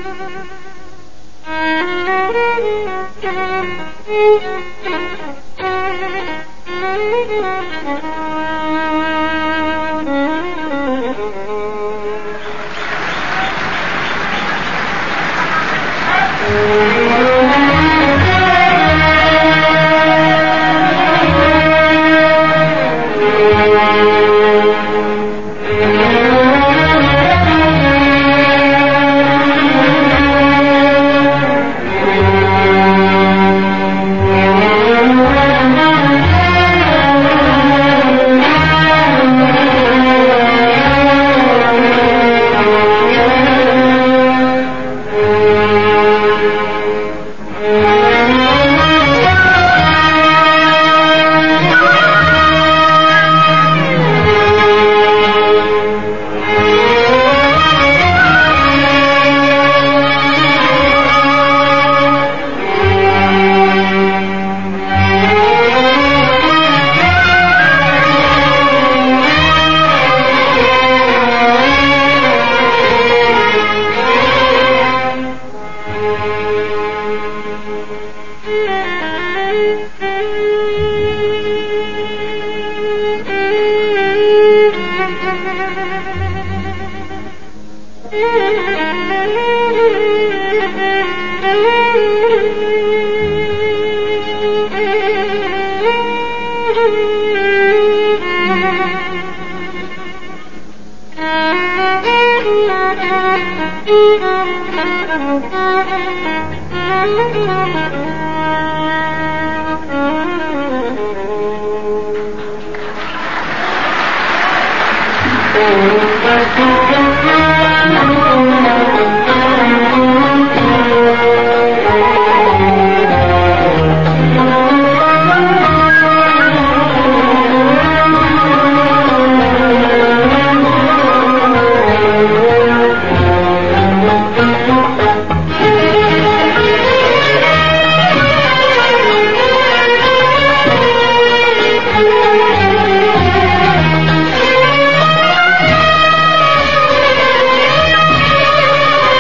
Thank you.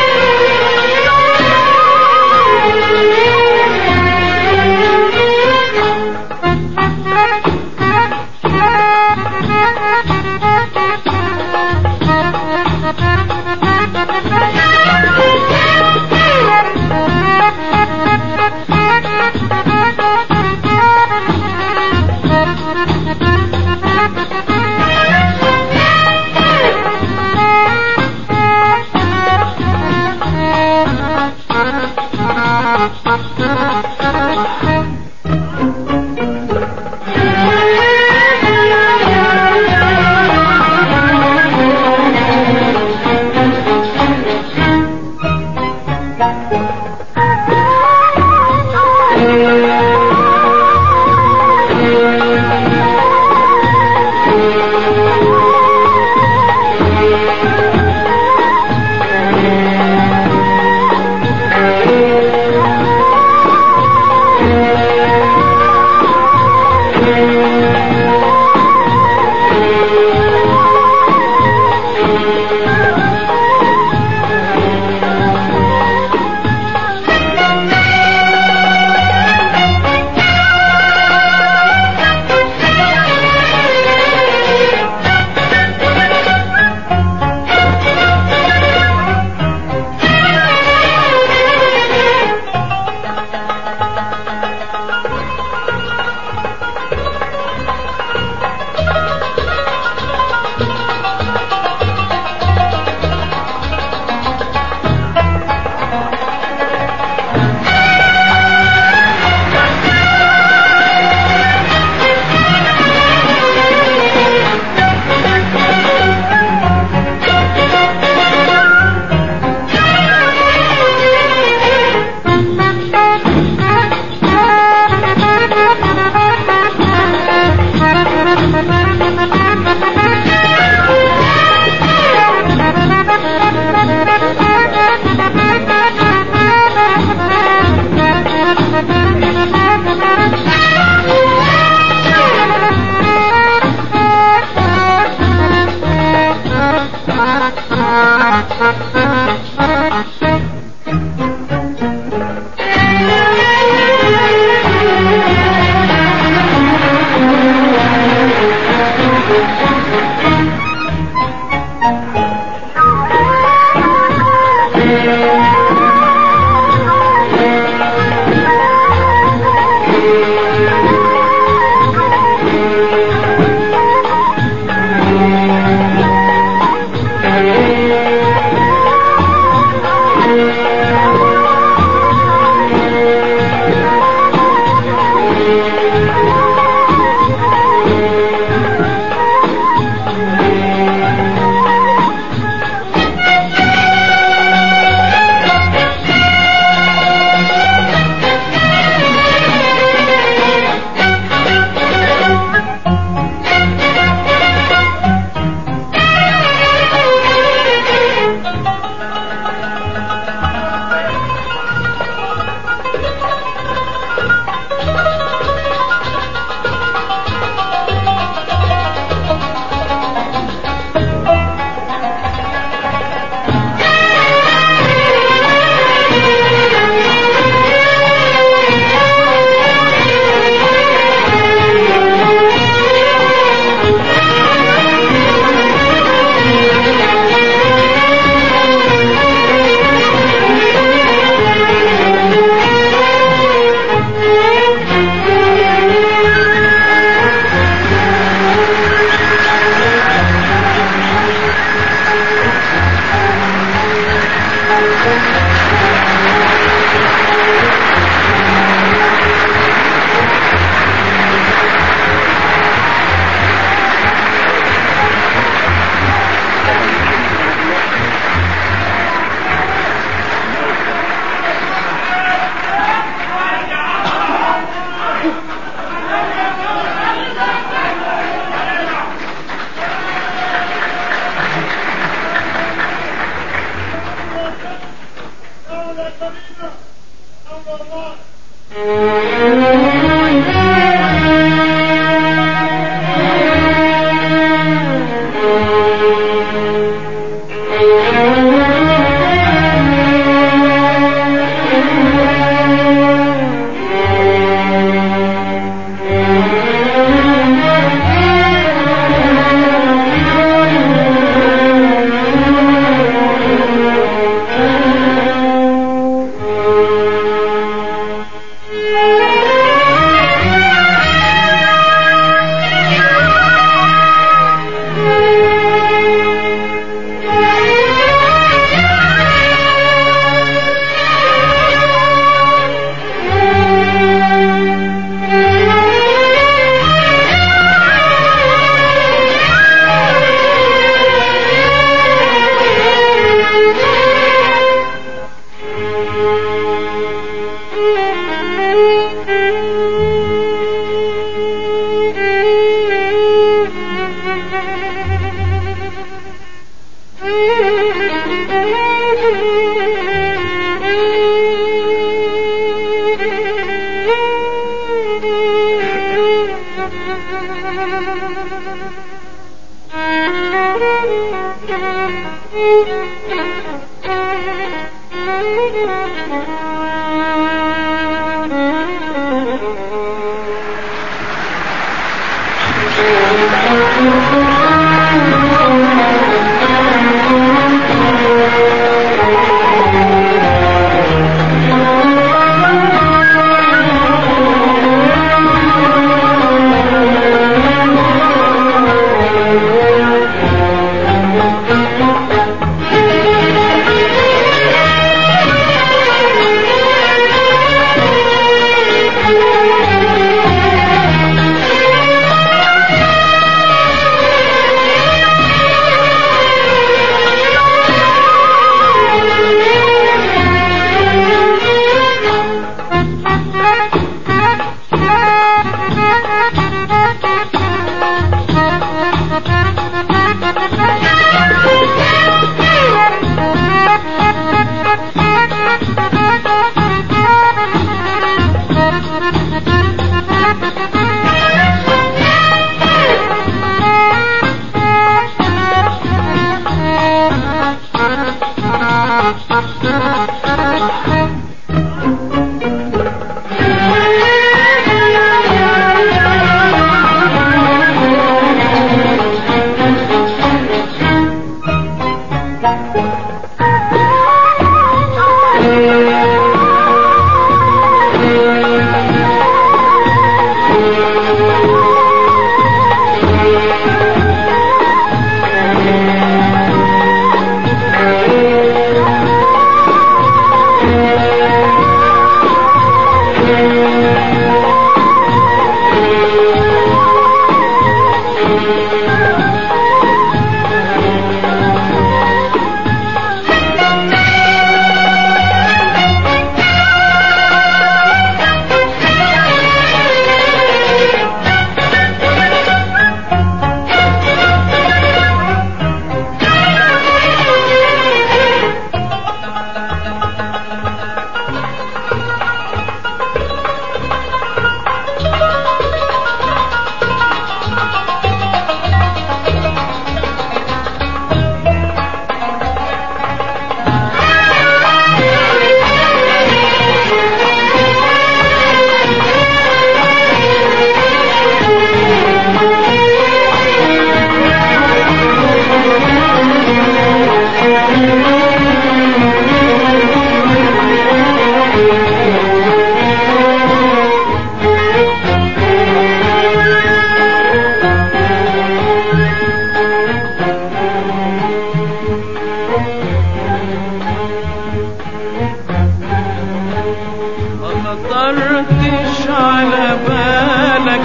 خطرتش على بالك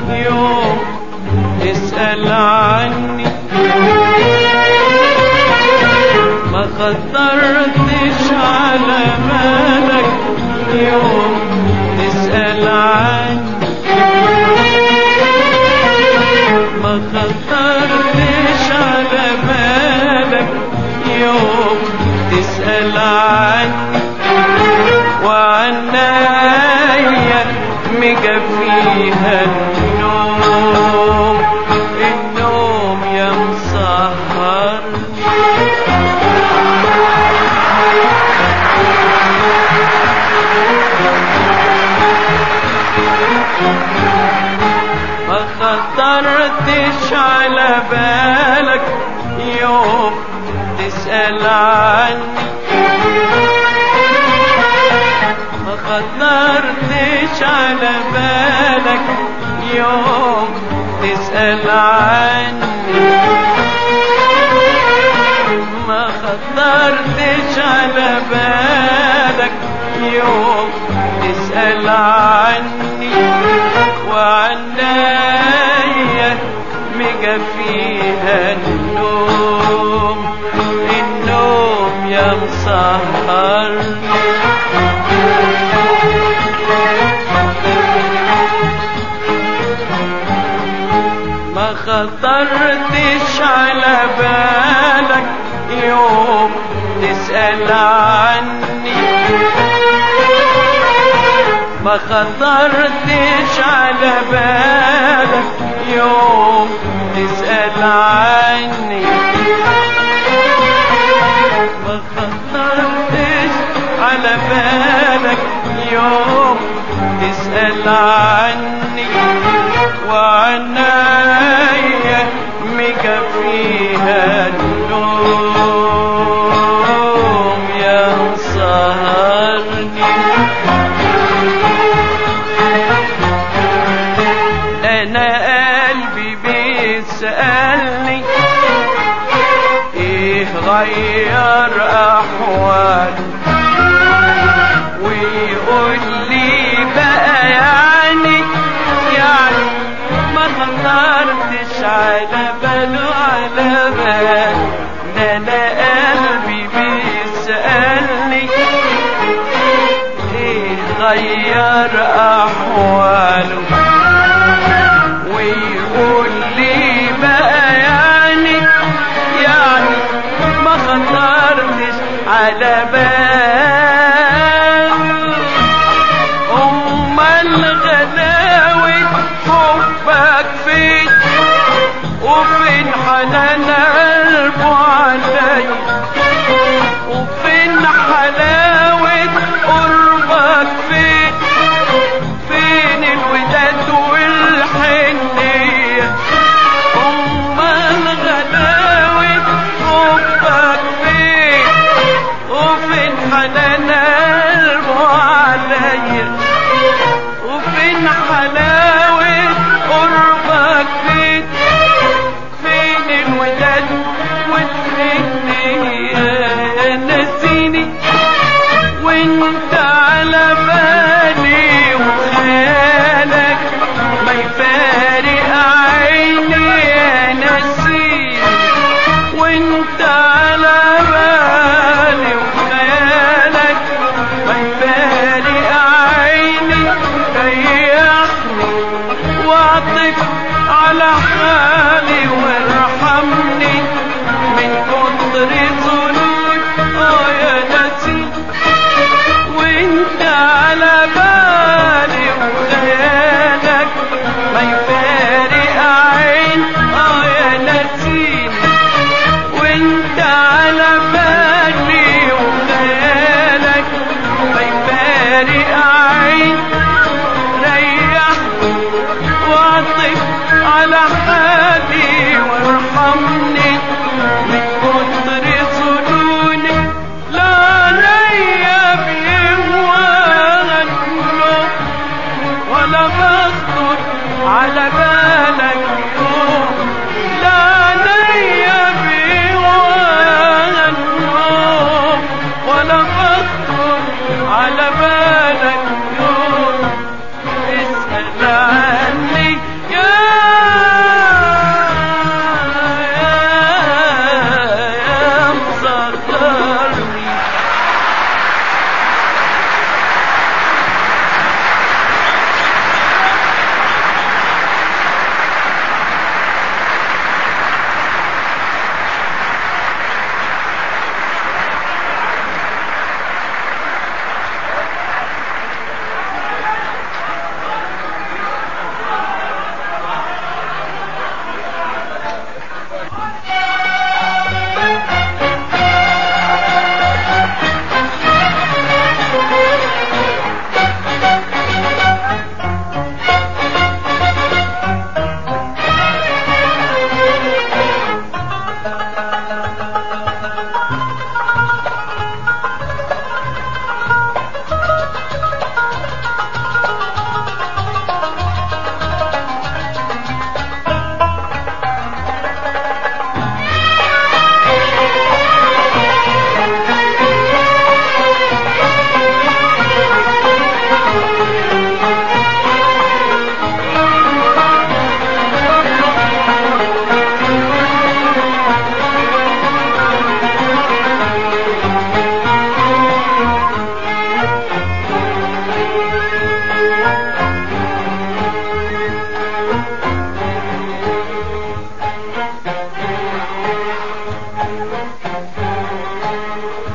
يوم تسأل عني ما خطرتش على بالك يوم تسأل عني ما خطرتش على بالك يوم تسأل عني وعنايا مجفيها النوم النوم يا مسهر ما خطرتش على بالك يوم تسأل عني ما خطرتش على بالك يوم تسأل عني ما خطرتش على بالك يوم تسأل عني وعنايا مجفيها النوم النوم يا مسهر ما خطرتش على بالك عني ما خطرتش على بالك يوم تسأل عني ما خطرتش على بالك يوم تسأل عني وعنايا مكفيها النوم يا سهرني انا قلبي بيسألني ايه غير احواله ويقول لي بقى يعني يعني ما خطرتش على باله على بال ده انا قلبي بيسألني ايه غير احواله ويقول لي بقى يعني يعني ما خطرتش على بال امال غلاوة حبك فين وفين حنان قلبه علي وفين حلاوة قربك فين فين الوداد والحنية أمال غلاوة حبك فين وفين حنان قلبه عليا وفين حلاوة قربك فين فين الوداد والحنية نسيني وانت على بالي وخيالك ما يفارق عيني يا نسيني وانت على بالي وخيالك ما يفارق عيني ريحني واعطف على حالي وارحمني من كتر ظنون اه يا نسيم وانت على بالي وخيالك ما يفارق عين اه يا نسيم وانت على بالي وخيالك ما يفارق عين ريحني واعطف على حالي وارحمني من كتر ظنوني لا ليا بيهواها النوم ولا بخطر على بالك يوم لا ليا بيهواها النوم ولا بخطر على بالك يوم اسأل عني يا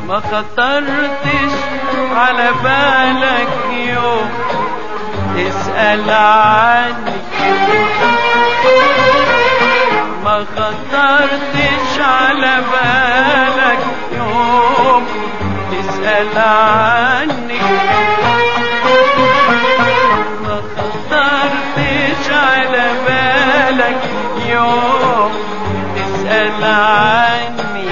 ما خطرتش على بالك يوم تسأل عني ما خطرتش على بالك يوم تسأل عني ما خطرتش على بالك يوم تسأل عني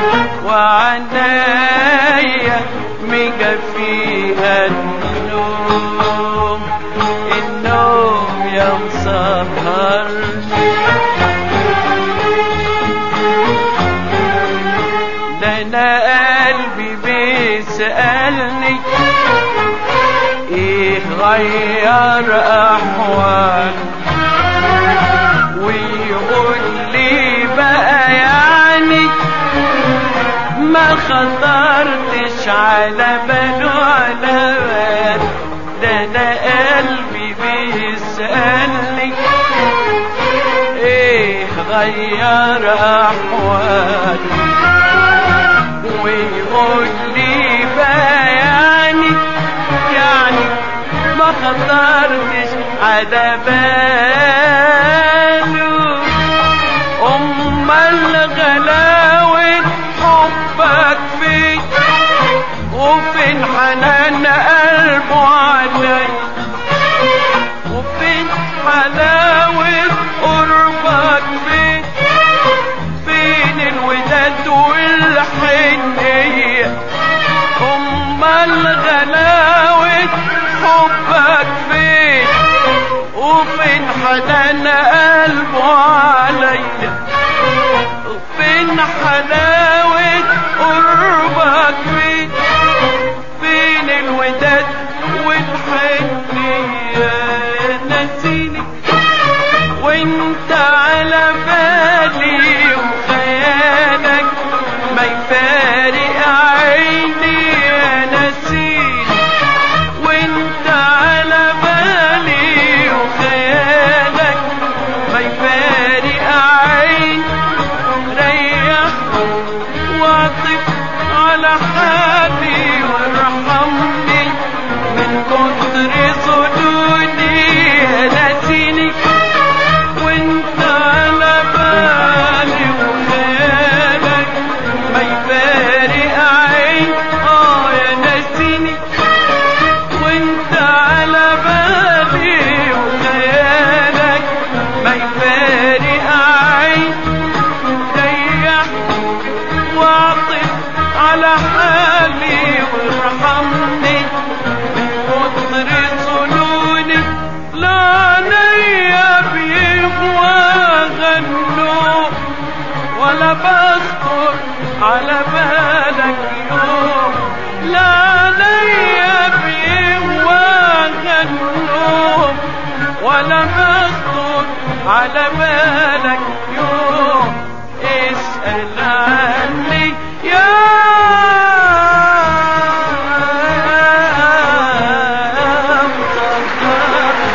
وعنايا ميجا فيها النوم النوم يا مسهرني ده انا قلبي بيسألني ايه غير احوال ويقول لي بقى يعني ما خطرتش على باله على بال ده انا قلبي بيسألني ايه غير احوال ويقول لي بقى يعني يعني ما خطرتش على باله امال غلاوة حبك فيه وفين حنان قلبه علي وفين حلاوة قربك فيه فين الوداد والحنية امال غلاوة حبك فين وفين حنان قلبه عليا فين حلاوة قربك فين فين الوداد والحنية نسيني وانت على بالي وخيالك ما يفارق عيني يا نسيني وانت على بالي وخيالك ما يفارق عين ريح واعطف على حالي وارحمني من كتر صدودي نسيني وانت على بالي وخيالك ما يفارق عين اه يا نسيني وانت على بالي وخيالك ما يفارق عين ريح واعطف على حالي وارحمني من كتر ظنوني لا نيا بيهوى غنوا ولا بخطر على بالك يوم لا ليا بيهوى غنوا ولا بخطر على بالك يوم اسأل عني يا مصطفى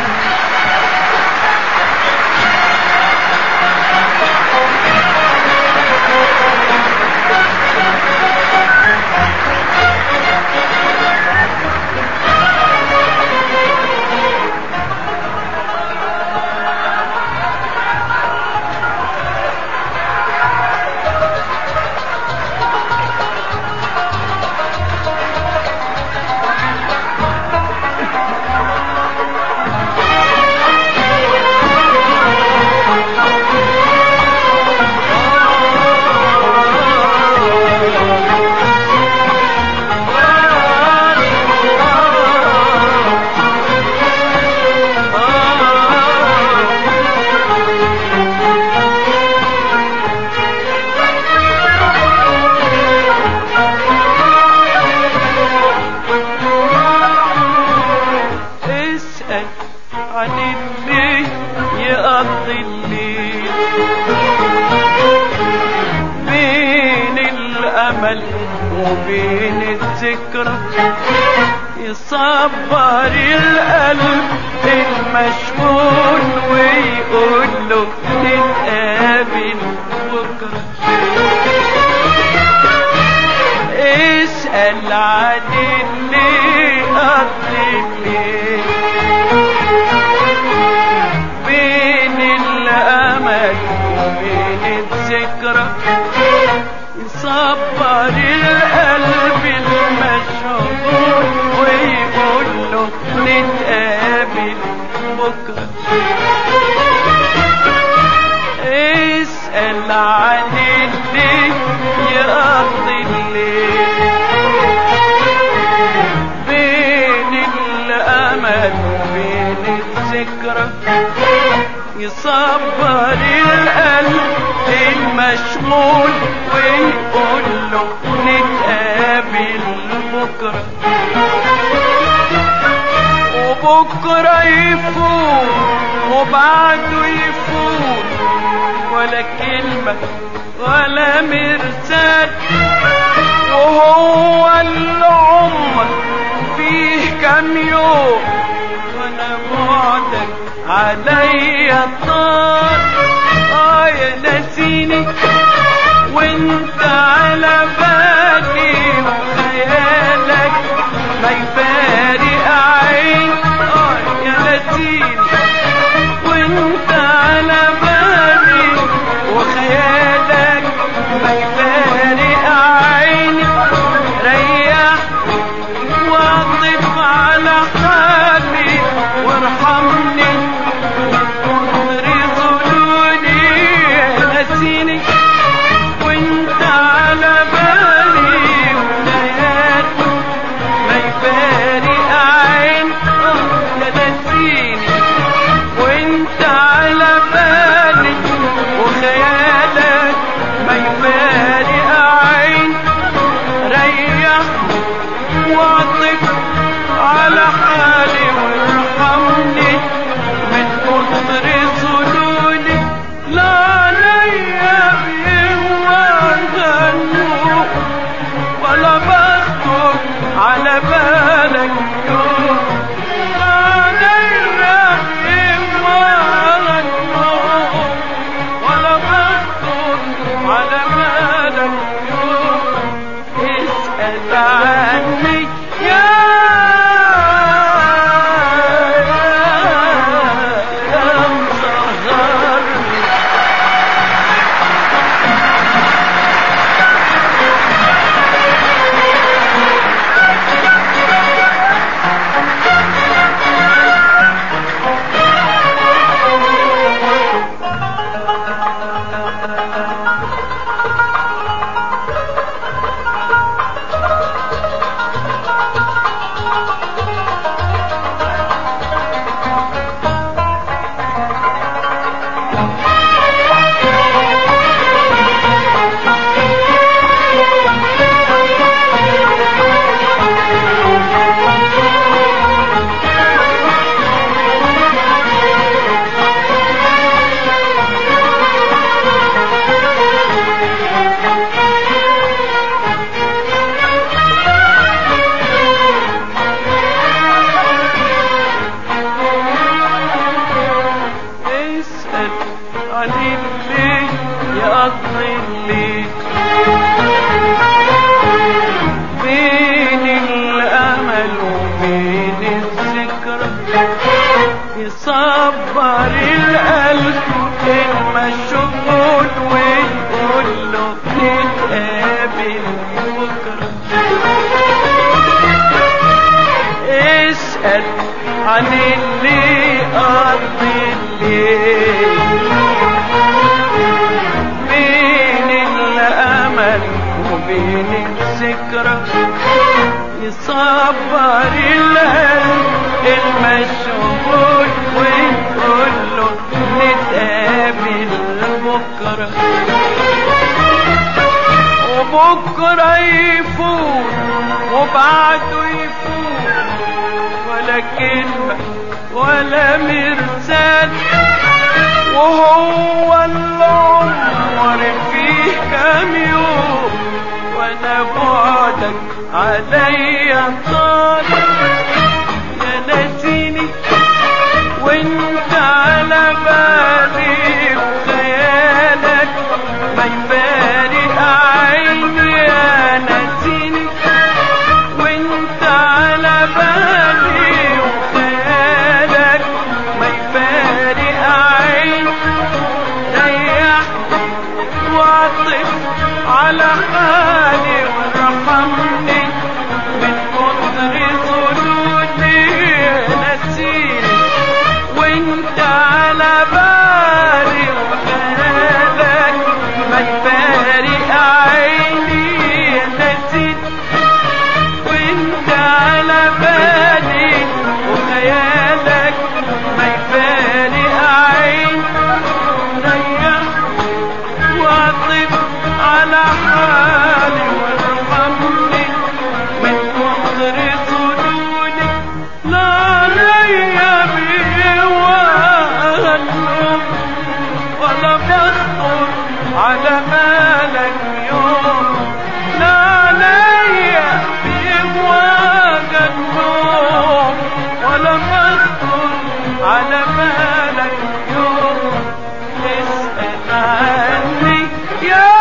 اسأل عن اللي يقضي الليل بين الأمل وبين الذكرى يصبر القلب المشغول ويقول له نتقابل بكرة اسأل عن اللي قضي الليل بين الأمل وبين الذكرى يصبر القلب المشغول ويقول له نتقابل بكرة اسأل عن اللي يقضي الليل بين الأمل وبين الذكرى يصبر القلب المشغول ويقول له نتقابل بكرة وبكرة يفوت وبعده يفوت ولا كلمة ولا مرسال وهو العمر فيه كام يوم وانا بعدك عليا طال اه يا ناسيني وانت على بالي وخيالك ما يفارق عين اه يا ناسيني وانت على بالي وخيالك ما يفارق عيني ريح واطف على حالي وارحمني كتر ظلوني نسيني وانت على بالي وليالي ما يفارق عين آه يا نسيني وانت على بالي وخيالك ما يفارق عين ريح واعطف على حالي وارحمني من كتر ظلولي لا عليا بيهوى غنوك ولا بخطر على بالك يوم لا عليا بيهوى غنوك ولا بخطر على بالك يوم اسأل عني يا يا مصغرني اسأل عن اللي يقضي الليل بين الأمل وبين الذكرى يصبر القلب المشغول ويقول له نتقابل بكرة اسأل عن اللي قضي الليل بين الأمل وبين الذكرى يصبر القلب المشغول ويقول له نتقابل بكرة وبكرة يفوت وبعده يفوت ولا كلمة ولا مرسال وهو العمر فيه كام يوم وانا بعدك عليا طال يا ناسيني وانت على بالي وخيالك ما يفارق عيني يا ناسيني على حالي وارحمني من كتر ظنوني نسيني وانت على بالي وخيالك ما يفارق عيني نسيت وانت على بالي وخيالك ما يفارق عيني ريح واطف على حالي وارحمني من كتر ظنوني لا ليا بي وهالنوم ولا بيخطر على بالك يوم لا ليا بي وهالنوم ولا بيخطر على بالك يوم اسأل عني يا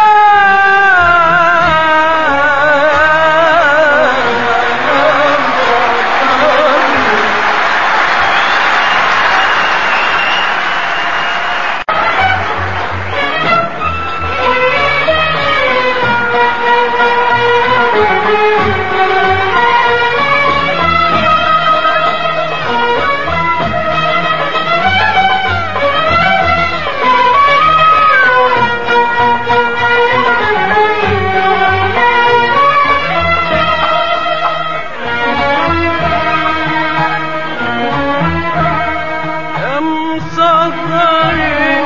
مسهر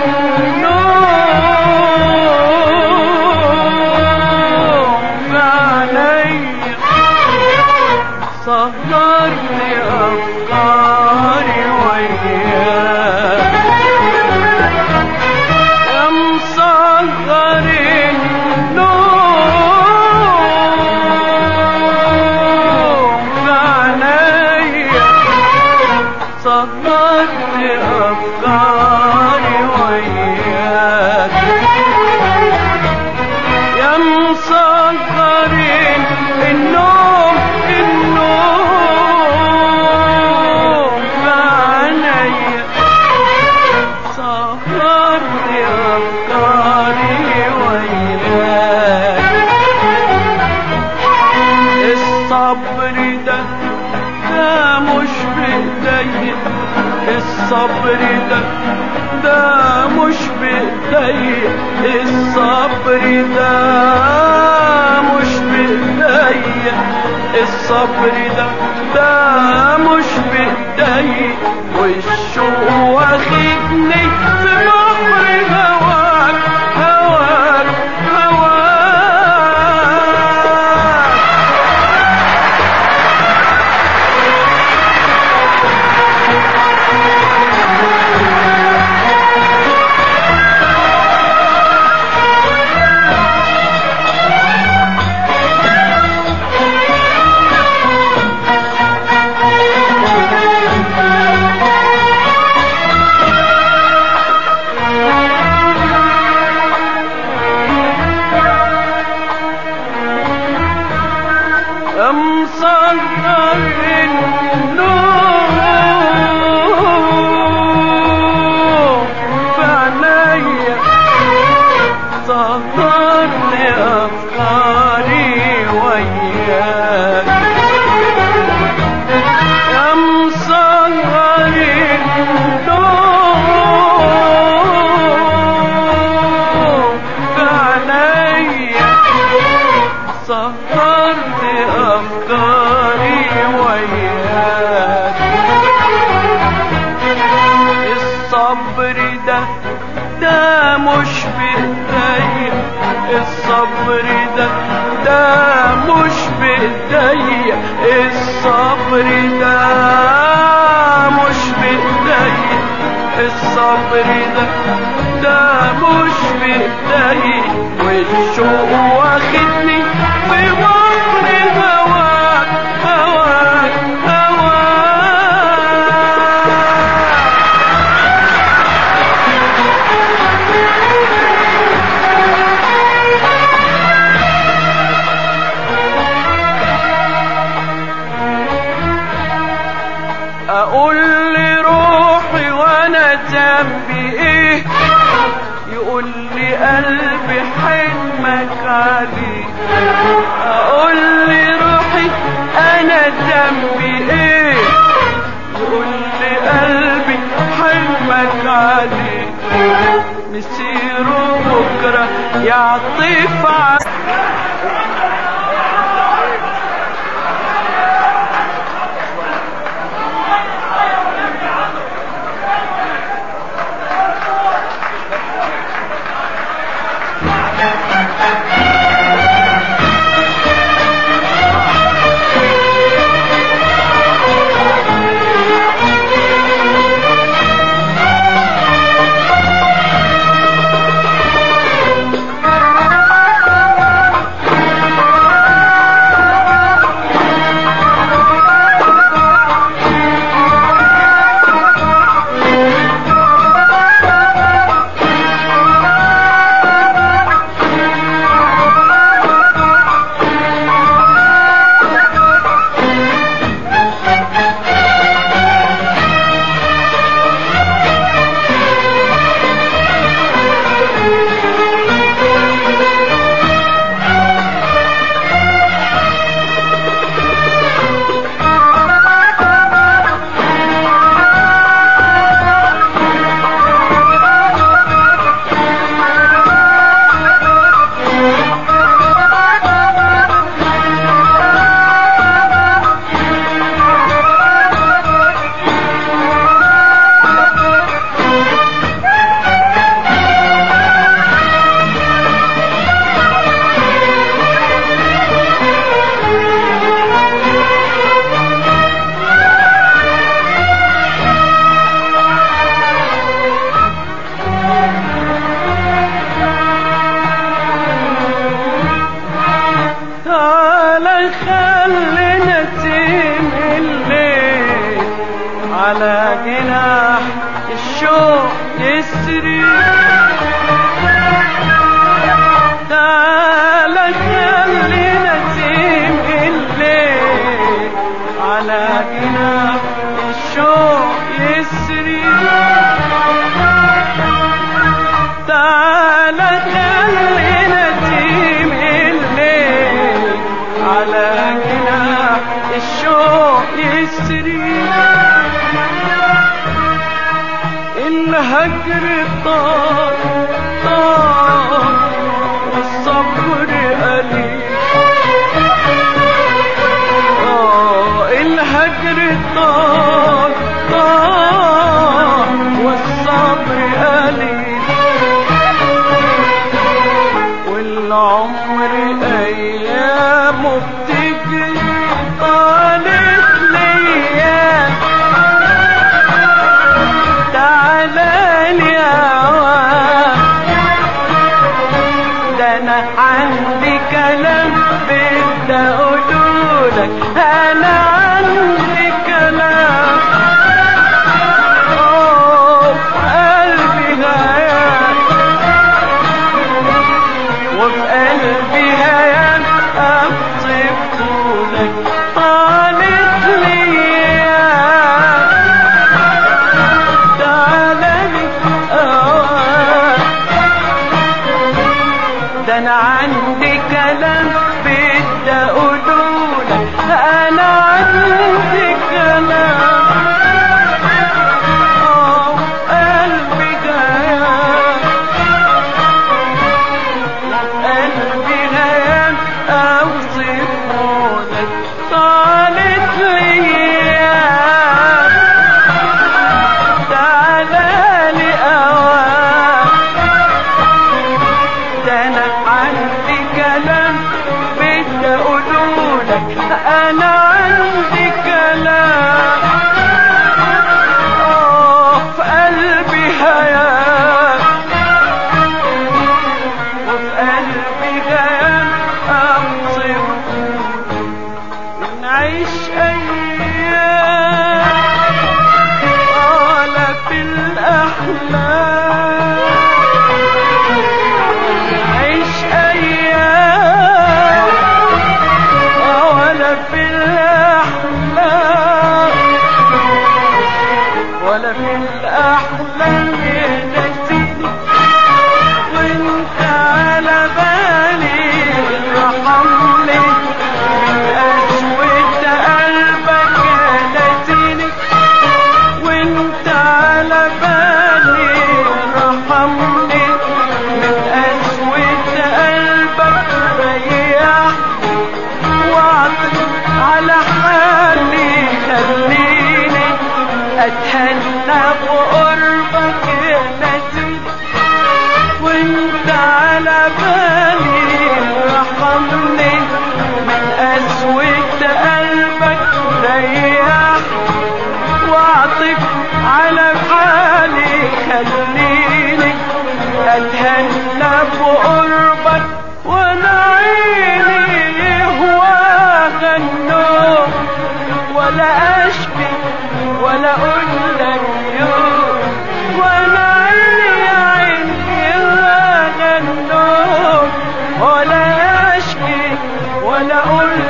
النوم علي سهرني أفكاري وياك يا مسهر النوم علي صدرت أفكاري وياك يا مسكر النوم النوم بعينيا سهرت أفكاري وياك الصبر ده ده مش بإيديا الصبر ده ده مش بإيديا الصبر ده مش بإيديا الصبر ده ده مش بإيديا والشوق واخدني في بحر هواك هواك هواك أمصر النور بعينيا صدرت أفكاري وياك يا مصغر النور بعينيا سهرت أفكاري وياك الصبر ده ده مش بإيديا الصبر ده ده مش بإيديا الصبر ده مش بإيديا الصبر ده ده مش بإيديا والشوق واخدني في بحر هواك هواك هواك اقول لروحي وانا ذنبي ايه يقول لي قلبي حلمك عليك اقول لي روحي انا ذنبي ايه يقول لي قلبي حلمك عليك مسيره بكره يعطف عليك تعالى خلينا نسيم الليل على جناح الشوق يسري تعالى خلينا نسيم الليل على جناح الشوق يسري تعالى خلينا نسيم الليل على جناح الشوق يسري الهجر طار طار والصبر قليل آه الهجر طار طار والصبر قليل والعمر ايامه بتجري طالت ليا تعالى لي عوام ده انا عندي كلام بدي اقولولك انا عندي كلام أوه، في قلبي هيام وفي قلبي هيام أبصفهولك طالت ليا تعالى لي أوام ده انا عندي كلام بدي اقولولك انا عندي كلام آه، قلبي جايان قلبي غيان اوصفهولك طالت ليا تعالى لي اوام ده انا عندي كلام بدي اقولولك انا عندي كلام آه، في قلبي هيام وفي قلبي غيام أبصر نعيش أيام ولا في الأحلام نعيش أيام ولا في الأحلام ولا في الأحلام ينسيني وانت على بالي اتهنى بقربك يا نسيم وانت على بالي رحمني من قسوة قلبك ريح واعطف على حالي خليني اتهنى بقربك وانا عيني هواها النوم ولا اشكي ولا اقول لك يوم وانا عيني يا عيني هواها النوم ولا اشكي ولا اقول